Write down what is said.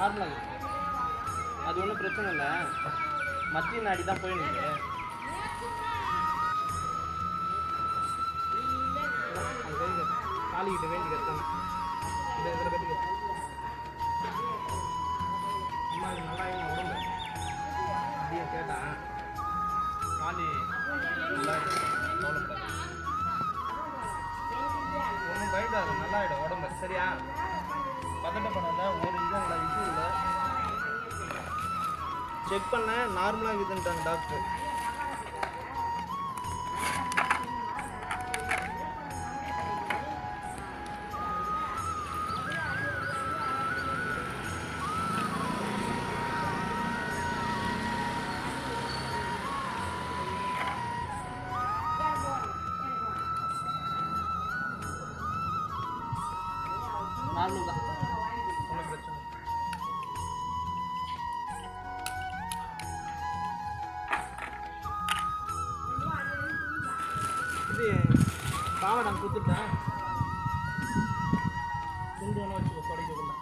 நார்மலாக இருக்கு அது ஒன்றும் பிரச்சனை இல்லை மத்திய நாடி தான் போய் நிற்கு காலிக்கிட்ட வேண்டி கட்டணும் இந்த இதில் கட்டிக்க அம்மா இது நல்லா இல்லை உடம்பு அப்படியே கேட்டான் காலி நல்லா இருக்கு கவலைப்படாத ஒன்றும் பயப்படாது நல்லா ஆகிடும் உடம்பு சரியா பதட்டப்படாத ஒரு இதுவும் இல்லை இது இல்லை செக் பண்ணேன் நார்மலாக இருக்குதுன்ட்டாங்க டாக்டர் நார்மல் தான் ஒன்றும் பிரச்சனை இல்லை. இது பாவை நான் கொடுத்துட்டேன் துண்டு ஒன்று வச்சுக்கோ படிக்கக்குள்ள